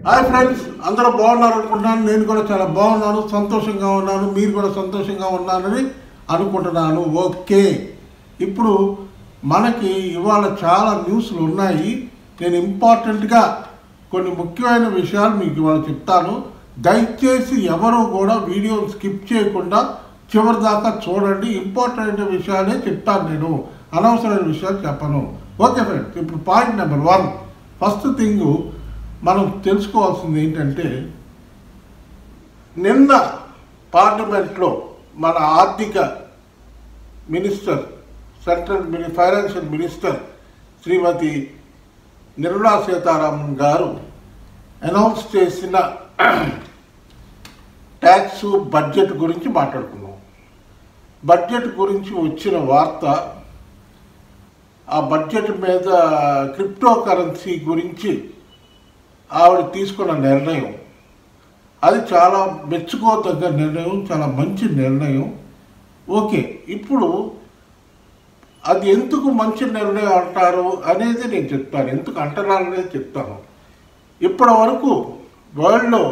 hi friends అందరూ బాగున్నారు అనుకుంటున్నాను నేను కూడా చాలా బాగున్నాను సంతోషంగా ఉన్నాను మీరు కూడా సంతోషంగా ఉన్నారని అనుకుంటున్నాను ఓకే ఇప్పుడు మనకి ఇవాళ చాలా న్యూస్లు ఉన్నాయి నేను ఇంపార్టెంట్గా కొన్ని ముఖ్యమైన విషయాలు మీకు ఇవాళ చెప్తాను దయచేసి ఎవరు కూడా వీడియో స్కిప్ చేయకుండా చివరి దాకా చూడండి ఇంపార్టెంట్ విషయాలే చెప్తాను నేను అనవసరమైన విషయాలు చెప్పను ఓకే ఫ్రెండ్స్ ఇప్పుడు point number one first thing మనం తెలుసుకోవాల్సింది ఏంటంటే నిన్న పార్లమెంట్లో మన ఆర్థిక minister central mini financial minister Shrimati Nirmala Sitharaman garu announce చేసిన ట్యాక్స్ బడ్జెట్ గురించి మాట్లాడుకున్నాం బడ్జెట్ గురించి వచ్చిన వార్త ఆ బడ్జెట్ మీద క్రిప్టో కరెన్సీ గురించి ఆవిడ తీసుకున్న నిర్ణయం అది చాలా మెచ్చుకోదగ్గ నిర్ణయం చాలా మంచి నిర్ణయం ఓకే ఇప్పుడు అది ఎందుకు మంచి నిర్ణయం అంటారు అనేది నేను చెప్తాను ఎందుకు అంటున్నారనేది చెప్తాను ఇప్పటి వరకు వరల్డ్లో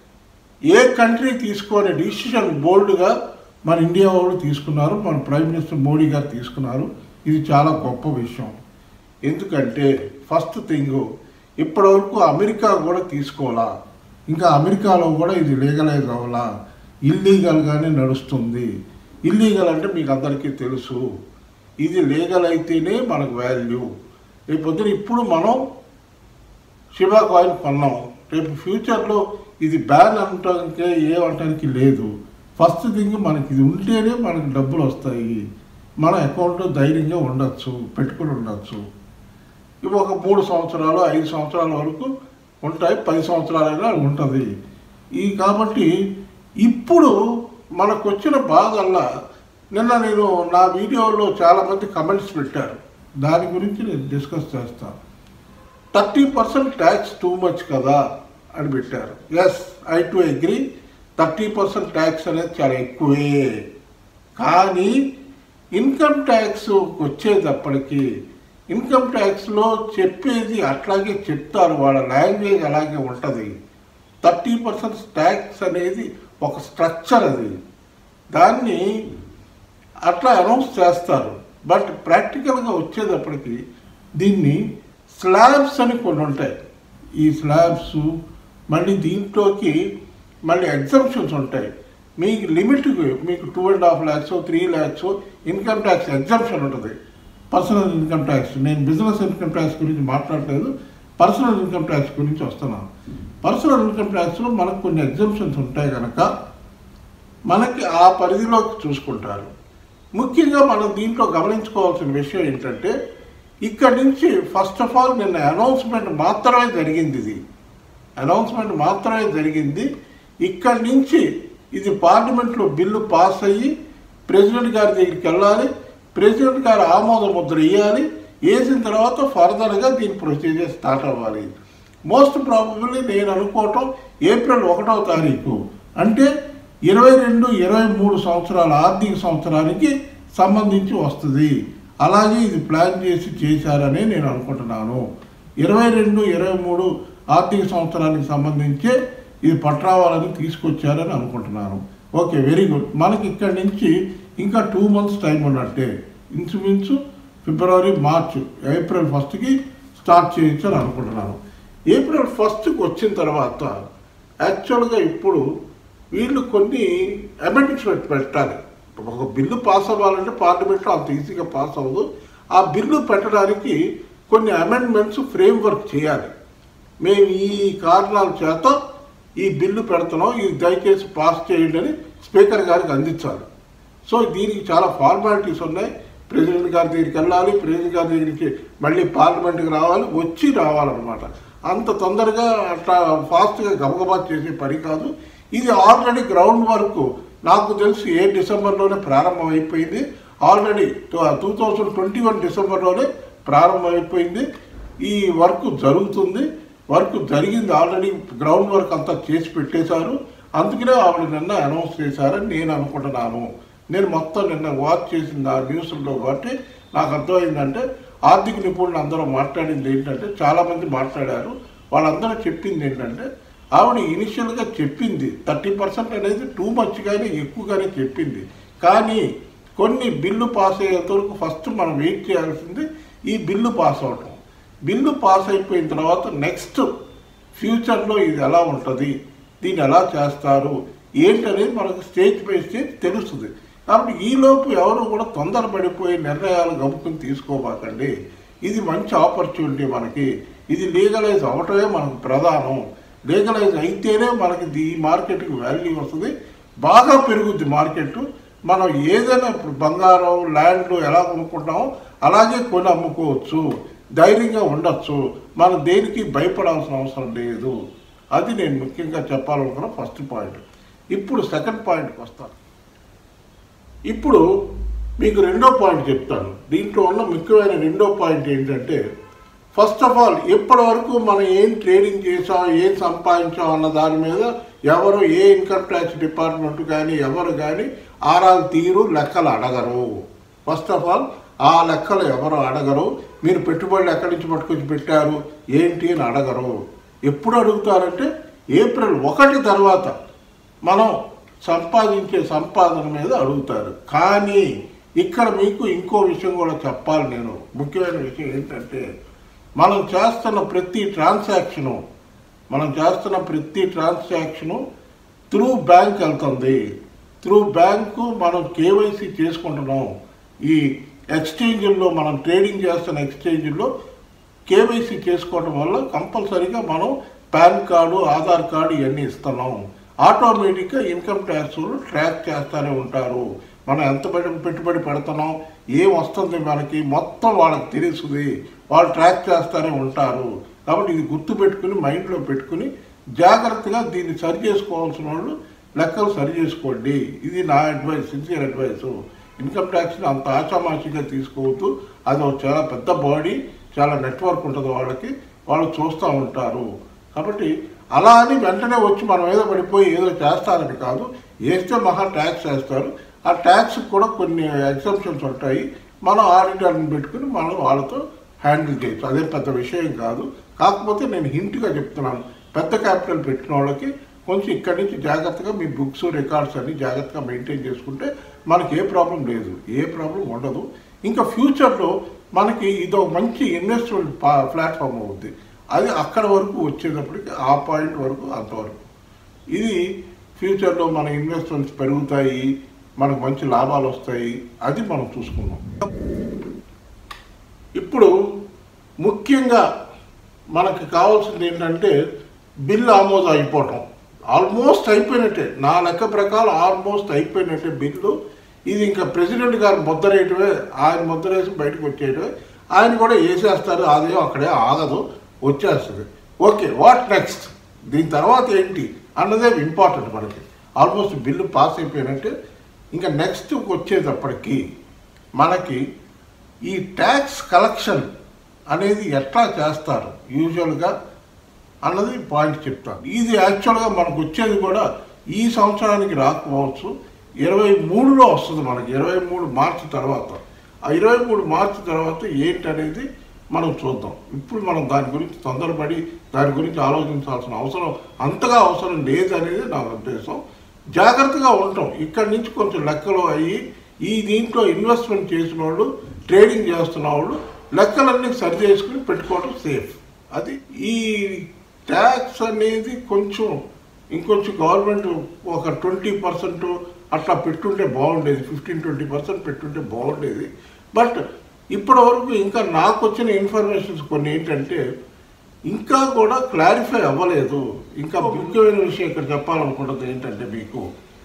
ఏ కంట్రీ తీసుకునే డిసిషన్ బోల్డ్గా మన ఇండియా వాళ్ళు తీసుకున్నారు మన ప్రైమ్ మినిస్టర్ మోడీ గారు తీసుకున్నారు ఇది చాలా గొప్ప విషయం ఎందుకంటే ఫస్ట్ థింగ్ ఇప్పటివరకు అమెరికా కూడా తీసుకోవాలా ఇంకా అమెరికాలో కూడా ఇది లీగలైజ్ అవ్వాలా ఇల్లీగల్గానే నడుస్తుంది ఇల్లీగల్ అంటే మీకు అందరికీ తెలుసు ఇది లీగల్ అయితేనే మనకు వాల్యూ రేపు పొద్దున ఇప్పుడు మనం శివా కాయిన్ కొన్నాం రేపు ఫ్యూచర్లో ఇది బ్యాన్ అనటానికి ఏ అనటానికి లేదు ఫస్ట్ థింగ్ మనకి ఇది ఉంటేనే మనకి డబ్బులు వస్తాయి మన అకౌంట్లో ధైర్యంగా ఉండొచ్చు పెట్టుకుని ఉండొచ్చు ఇవి ఒక మూడు సంవత్సరాలు ఐదు సంవత్సరాల వరకు ఉంటాయి పది సంవత్సరాలైనా ఉంటుంది ఈ కాబట్టి ఇప్పుడు మనకు వచ్చిన బాధల్లా నిన్న నేను నా వీడియోలో చాలామంది కమెంట్స్ పెట్టారు దాని గురించి నేను డిస్కస్ చేస్తాను thirty percent tax too much కదా అని పెట్టారు yes I too agree thirty percent tax అనేది చాలా ఎక్కువే కానీ ఇన్కమ్ ట్యాక్స్ వచ్చేటప్పటికి ఇన్కమ్ ట్యాక్స్లో చెప్పేది అట్లాగే చెప్తారు వాళ్ళ లాంగ్వేజ్ అలాగే ఉంటుంది థర్టీ పర్సెంట్ ట్యాక్స్ అనేది ఒక స్ట్రక్చర్ అది దాన్ని అట్లా అనౌన్స్ చేస్తారు బట్ ప్రాక్టికల్గా వచ్చేటప్పటికి దీన్ని స్లాబ్స్ అని కొన్ని ఉంటాయి ఈ స్లాబ్స్ మళ్ళీ దీంట్లోకి మళ్ళీ ఎగ్జంప్షన్స్ ఉంటాయి మీకు లిమిట్ మీకు two and half lakhs three lakhs income tax exemption ఉంటుంది పర్సనల్ ఇన్కమ్ ట్యాక్స్ నేను బిజినెస్ ఇన్కమ్ ట్యాక్స్ గురించి మాట్లాడలేదు పర్సనల్ ఇన్కమ్ ట్యాక్స్ గురించి వస్తున్నాను పర్సనల్ ఇన్కమ్ ట్యాక్స్లో మనకు కొన్ని ఎగ్జంప్షన్స్ ఉంటాయి కనుక మనకి ఆ పరిధిలోకి చూసుకుంటారు ముఖ్యంగా మనం దీంట్లో గమనించుకోవాల్సిన విషయం ఏంటంటే ఇక్కడి నుంచి ఫస్ట్ ఆఫ్ ఆల్ నిన్న అనౌన్స్మెంట్ మాత్రమే జరిగింది ఇది అనౌన్స్మెంట్ మాత్రమే జరిగింది ఇక్కడి నుంచి ఇది పార్లమెంట్లో బిల్లు పాస్ అయ్యి ప్రెసిడెంట్ గారి దగ్గరికి వెళ్ళాలి ప్రెసిడెంట్ గారు ఆమోద ముద్ర వేయాలి వేసిన తర్వాత ఫర్దర్గా దీని ప్రొసీజర్ స్టార్ట్ అవ్వాలి మోస్ట్ ప్రాబబుల్లీ నేను అనుకోవటం ఏప్రిల్ ఒకటవ తారీఖు అంటే ఇరవై రెండు ఇరవై మూడు సంవత్సరాల ఆర్థిక సంవత్సరానికి సంబంధించి వస్తుంది అలాగే ఇది ప్లాన్ చేసి చేశారని నేను అనుకుంటున్నాను ఇరవై రెండు ఇరవై మూడు ఆర్థిక సంవత్సరానికి సంబంధించి ఇది పట్రావాలని తీసుకొచ్చారని అనుకుంటున్నాను ఓకే వెరీ గుడ్ మనకి ఇక్కడి నుంచి ఇంకా టూ మంత్స్ టైం ఉన్నట్టే ఇంచుమించు ఫిబ్రవరి మార్చ్ ఏప్రిల్ ఫస్ట్కి స్టార్ట్ చేయొచ్చు అని అనుకుంటున్నాను ఏప్రిల్ ఫస్ట్కి వచ్చిన తర్వాత యాక్చువల్గా ఇప్పుడు వీళ్ళు కొన్ని అమెండ్మెంట్స్ పెట్టాలి ఒక బిల్లు పాస్ అవ్వాలంటే పార్లమెంట్లో అంత ఈజీగా పాస్ అవ్వదు ఆ బిల్లు పెట్టడానికి కొన్ని అమెండ్మెంట్స్ ఫ్రేమ్ వర్క్ చేయాలి మేము ఈ కారణాల చేత ఈ బిల్లు పెడుతున్నాం ఇది దయచేసి పాస్ చేయండి అని స్పీకర్ గారికి అందించాలి సో దీనికి చాలా ఫార్మాలిటీస్ ఉన్నాయి ప్రెసిడెంట్ గారి దగ్గరికి వెళ్ళాలి ప్రెసిడెంట్ గారి దగ్గరికి మళ్ళీ పార్లమెంట్కి రావాలి వచ్చి రావాలన్నమాట అంత తొందరగా అట్లా ఫాస్ట్గా గబగబా చేసే పని కాదు ఇది ఆల్రెడీ గ్రౌండ్ వర్క్ నాకు తెలిసి ఏ డిసెంబర్లోనే ప్రారంభమైపోయింది already two thousand twenty one డిసెంబర్లోనే ప్రారంభమైపోయింది ఈ వర్క్ జరుగుతుంది వర్క్ జరిగింది ఆల్రెడీ గ్రౌండ్ వర్క్ అంతా చేసి పెట్టేశారు అందుకనే ఆవిడ నిన్న అనౌన్స్ చేశారని నేను అనుకుంటున్నాను నేను మొత్తం నిన్న వాచ్ చేసింది ఆ న్యూస్లో కాబట్టి నాకు అర్థమైందంటే ఆర్థిక నిపుణులు అందరూ మాట్లాడింది ఏంటంటే చాలామంది మాట్లాడారు వాళ్ళందరూ చెప్పింది ఏంటంటే ఆవిడ ఇనిషియల్గా చెప్పింది థర్టీ పర్సెంట్ అనేది టూ మచ్గానే ఎక్కువగానే చెప్పింది కానీ కొన్ని బిల్లు పాస్ అయ్యేంత వరకు ఫస్ట్ మనం వెయిట్ చేయాల్సింది ఈ బిల్లు పాస్ అవటం బిల్లు పాస్ అయిపోయిన తర్వాత నెక్స్ట్ ఫ్యూచర్లో ఇది ఎలా ఉంటుంది దీన్ని ఎలా చేస్తారు ఏంటనేది మనకు స్టేజ్ బై స్టేజ్ తెలుస్తుంది కాబట్టి ఈలోపు ఎవరు కూడా తొందరపడిపోయి నిర్ణయాలు గమ్ముకుని తీసుకోబాకండి ఇది మంచి ఆపర్చునిటీ మనకి ఇది లీగలైజ్ అవటమే మనకు ప్రధానం లీగలైజ్ అయితేనే మనకి ఈ మార్కెట్కి వాల్యూ వస్తుంది బాగా పెరుగుద్ది మార్కెట్ మనం ఏదైనా ఇప్పుడు బంగారం ల్యాండ్ ఎలా కొనుక్కుంటామో అలాగే కొని అమ్ముకోవచ్చు ధైర్యంగా ఉండొచ్చు మనం దేనికి భయపడాల్సిన అవసరం లేదు అది నేను ముఖ్యంగా చెప్పాలనుకున్న ఫస్ట్ పాయింట్ ఇప్పుడు సెకండ్ పాయింట్కి వస్తాను ఇప్పుడు మీకు రెండో పాయింట్ చెప్తాను దీంట్లో ఉన్న ముఖ్యమైన రెండో పాయింట్ ఏంటంటే ఫస్ట్ ఆఫ్ ఆల్ ఇప్పటి వరకు మనం ఏం ట్రేడింగ్ చేసాం ఏం సంపాదించాం అన్న దాని మీద ఎవరు ఏ ఇన్కమ్ ట్యాక్స్ డిపార్ట్మెంట్ కానీ ఎవరు కానీ ఆరాలు తీరు లెక్కలు అడగరు ఫస్ట్ ఆఫ్ ఆల్ ఆ లెక్కలు ఎవరు అడగరు మీరు పెట్టుబడులు ఎక్కడి నుంచి పట్టుకొచ్చి పెట్టారు ఏంటి అని అడగరు ఎప్పుడు అడుగుతారంటే ఏప్రిల్ ఒకటి తర్వాత మనం సంపాదించే సంపాదన మీద అడుగుతారు కానీ ఇక్కడ మీకు ఇంకో విషయం కూడా చెప్పాలి నేను ముఖ్యమైన విషయం ఏంటంటే మనం చేస్తున్న ప్రతి ట్రాన్సాక్షను మనం చేస్తున్న ప్రతి ట్రాన్సాక్షను త్రూ బ్యాంక్ వెళ్తుంది త్రూ బ్యాంకు మనం కేవైసీ చేసుకుంటున్నాం ఈ ఎక్స్చేంజ్ల్లో మనం ట్రేడింగ్ చేస్తున్న ఎక్స్చేంజ్లో కేవైసీ చేసుకోవడం వల్ల కంపల్సరీగా మనం పాన్ కార్డు ఆధార్ కార్డు ఇవన్నీ ఇస్తున్నాం ఆటోమేటిక్గా ఇన్కమ్ ట్యాక్స్ ట్రాక్ చేస్తూనే ఉంటారు మనం ఎంత పెట్టి- పెట్టుబడి పెడుతున్నాం ఏం వస్తుంది మనకి మొత్తం వాళ్ళకి తెలుస్తుంది వాళ్ళు ట్రాక్ చేస్తూనే ఉంటారు కాబట్టి ఇది గుర్తు పెట్టుకుని మైండ్లో పెట్టుకుని జాగ్రత్తగా దీన్ని సరి చేసుకోవాల్సిన వాళ్ళు లెక్కలు సరి చేసుకోండి ఇది నా అడ్వైస్ సిన్సియర్ అడ్వైస్ ఇన్కమ్ ట్యాక్స్ని అంత ఆషామాషిగా తీసుకోవద్దు అది ఒక చాలా పెద్ద బాడీ చాలా నెట్వర్క్ ఉంటుంది వాళ్ళకి వాళ్ళు చూస్తూ ఉంటారు కాబట్టి అలా అని వెంటనే వచ్చి మనం ఏదో పడిపోయి ఏదో చేస్తారని కాదు వేస్తే మహా ట్యాక్స్ వేస్తారు ఆ ట్యాక్స్ కూడా కొన్ని ఎగ్జామ్షన్స్ ఉంటాయి మనం ఆడిటర్ని పెట్టుకుని మనం వాళ్ళతో హ్యాండిల్ చేయొచ్చు అదే పెద్ద విషయం కాదు కాకపోతే నేను హింట్గా చెప్తున్నాను పెద్ద క్యాపిటల్ పెట్టిన వాళ్ళకి కొంచెం ఇక్కడి నుంచి జాగ్రత్తగా మీ బుక్స్ రికార్డ్స్ అన్ని జాగ్రత్తగా మెయింటైన్ చేసుకుంటే మనకి ఏ ప్రాబ్లం లేదు ఏ ప్రాబ్లం ఉండదు ఇంకా ఫ్యూచర్లో మనకి ఇది ఒక మంచి ఇన్వెస్ట్మెంట్ ప్లాట్ఫామ్ అవుద్ది అది అక్కడ వరకు వచ్చేటప్పటికి ఆ పాయింట్ వరకు అంతవరకు ఇది ఫ్యూచర్లో మన ఇన్వెస్ట్మెంట్స్ పెరుగుతాయి మనకు మంచి లాభాలు వస్తాయి అది మనం చూసుకున్నాం ఇప్పుడు ముఖ్యంగా మనకి కావాల్సింది ఏంటంటే బిల్ ఆమోదం అయిపోవటం ఆల్మోస్ట్ అయిపోయినట్టే నా లెక్క ప్రకారం ఆల్మోస్ట్ అయిపోయినట్టే బిల్లు ఇది ఇంకా ప్రెసిడెంట్ గారు ముద్ర వేయటమే ఆయన ముద్ర వేసి బయటకు వచ్చేయటమే ఆయన కూడా వేసేస్తారు అదేం అక్కడే ఆగదు వచ్చేస్తుంది ఓకే వాట్ నెక్స్ట్ దీని తర్వాత ఏంటి అన్నదే ఇంపార్టెంట్ మనకి ఆల్మోస్ట్ బిల్లు పాస్ అయిపోయినట్టే ఇంకా నెక్స్ట్ వచ్చేటప్పటికి మనకి ఈ ట్యాక్స్ కలెక్షన్ అనేది ఎట్లా చేస్తారు యూజువల్గా అన్నది పాయింట్ చెప్తాను ఇది యాక్చువల్గా మనకు వచ్చేది కూడా ఈ సంవత్సరానికి రాకపోవచ్చు ఇరవై మూడులో వస్తుంది మనకి ఇరవై మూడు మార్చి తర్వాత ఆ ఇరవై మూడు మార్చి తర్వాత ఏంటనేది మనం చూద్దాం ఇప్పుడు మనం దాని గురించి తొందరపడి దాని గురించి ఆలోచించాల్సిన అవసరం అంతగా అవసరం లేదనేది నా ఉద్దేశం జాగ్రత్తగా ఉంటాం ఇక్కడి నుంచి కొంచెం లెక్కలు అయ్యి ఈ దీంట్లో ఇన్వెస్ట్మెంట్ చేసిన వాళ్ళు ట్రేడింగ్ చేస్తున్న వాళ్ళు లెక్కలన్నీ సరి చేసుకుని పెట్టుకోవడం సేఫ్ అది ఈ ట్యాక్స్ అనేది కొంచెం ఇంకొంచెం గవర్నమెంట్ ఒక ట్వంటీ పర్సెంట్ అట్లా పెట్టుంటే బాగుండేది ఫిఫ్టీన్ ట్వంటీ పర్సెంట్ పెట్టుంటే బాగుండేది బట్ ఇప్పటి వరకు ఇంకా నాకు వచ్చిన ఇన్ఫర్మేషన్స్ కొన్ని ఏంటంటే ఇంకా కూడా క్లారిఫై అవ్వలేదు ఇంకా ముఖ్యమైన విషయం ఇక్కడ చెప్పాలనుకుంటుంది ఏంటంటే మీకు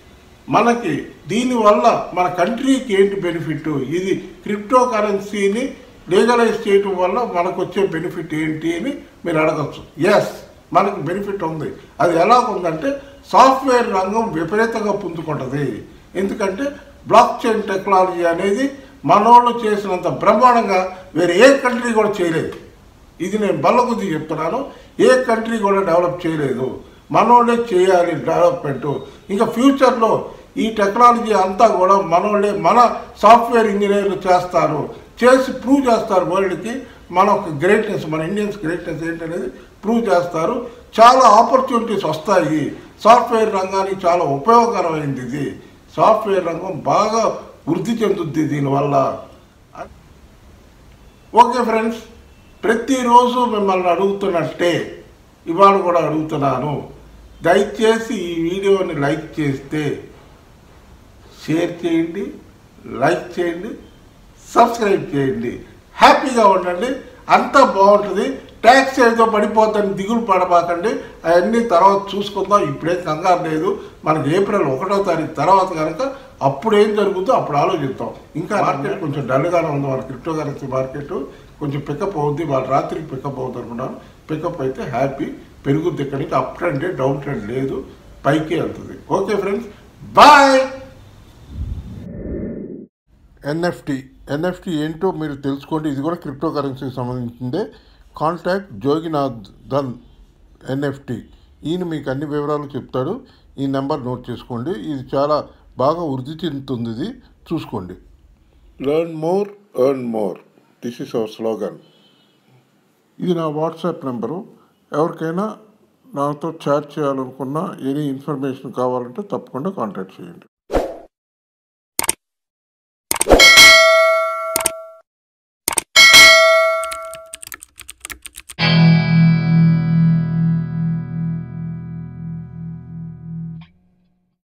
మనకి దీనివల్ల మన కంట్రీకి ఏంటి బెనిఫిట్ ఇది క్రిప్టో కరెన్సీని లీగలైజ్ చేయటం వల్ల మనకు వచ్చే బెనిఫిట్ ఏంటి అని మీరు అడగచ్చు ఎస్ మనకు బెనిఫిట్ ఉంది అది ఎలా ఉందంటే సాఫ్ట్వేర్ రంగం విపరీతంగా పుంజుకుంటుంది ఎందుకంటే బ్లాక్ చైన్ టెక్నాలజీ అనేది మనోళ్ళు చేసినంత బ్రహ్మాండంగా వేరే ఏ కంట్రీ కూడా చేయలేదు ఇది నేను బల్లకొద్ది చెప్తున్నాను ఏ కంట్రీ కూడా డెవలప్ చేయలేదు మనోళ్ళే చేయాలి డెవలప్మెంట్ ఇంకా ఫ్యూచర్లో ఈ టెక్నాలజీ అంతా కూడా మనోళ్ళే మన సాఫ్ట్వేర్ ఇంజనీర్లు చేస్తారు చేసి ప్రూవ్ చేస్తారు వరల్డ్కి మన ఒక గ్రేట్నెస్ మన ఇండియన్స్ గ్రేట్నెస్ ఏంటనేది ప్రూవ్ చేస్తారు చాలా ఆపర్చునిటీస్ వస్తాయి సాఫ్ట్వేర్ రంగానికి చాలా ఉపయోగకరమైంది ఇది సాఫ్ట్వేర్ రంగం బాగా వృద్ధి చెందుద్ది దీనివల్ల ఓకే ఫ్రెండ్స్ ప్రతిరోజు మిమ్మల్ని అడుగుతున్నట్టే ఇవాళ కూడా అడుగుతున్నాను దయచేసి ఈ వీడియోని లైక్ చేస్తే షేర్ చేయండి లైక్ చేయండి సబ్స్క్రైబ్ చేయండి హ్యాపీగా ఉండండి అంతా బాగుంటుంది ట్యాక్స్ ఏదో పడిపోద్దని దిగులు పడబాకండి అవన్నీ తర్వాత చూసుకుందాం ఇప్పుడేం కంగారు లేదు మనకి ఏప్రిల్ ఒకటో తారీఖు తర్వాత కనుక అప్పుడు ఏం జరుగుతుందో అప్పుడు ఆలోచిద్దాం ఇంకా మార్కెట్ కొంచెం డల్గానే ఉంది వాళ్ళ క్రిప్టో కరెన్సీ మార్కెట్ కొంచెం పికప్ అవుద్ది వాళ్ళ రాత్రికి పికప్ అవుతుంది అనుకున్నాను పికప్ అయితే హ్యాపీ పెరుగుద్ది ఇక్కడి నుంచి అప్ ట్రెండ్ డౌన్ ట్రెండ్ లేదు పైకి వెళ్తుంది okay friends bye NFT NFT ఏంటో మీరు తెలుసుకోండి ఇది కూడా క్రిప్టో కరెన్సీకి సంబంధించిందే కాంటాక్ట్ జోగినాథ్ ధన్ ఎన్ఎఫ్టి ఈయన మీకు అన్ని వివరాలు చెప్తాడు ఈ నెంబర్ నోట్ చేసుకోండి ఇది చాలా బాగా వృద్ధి చెందుతుంది ఇది చూసుకోండి learn more earn more this is our slogan ఇది నా వాట్సాప్ నెంబరు ఎవరికైనా నాతో చాట్ చేయాలనుకున్నా ఎనీ ఇన్ఫర్మేషన్ కావాలంటే తప్పకుండా కాంటాక్ట్ చేయండి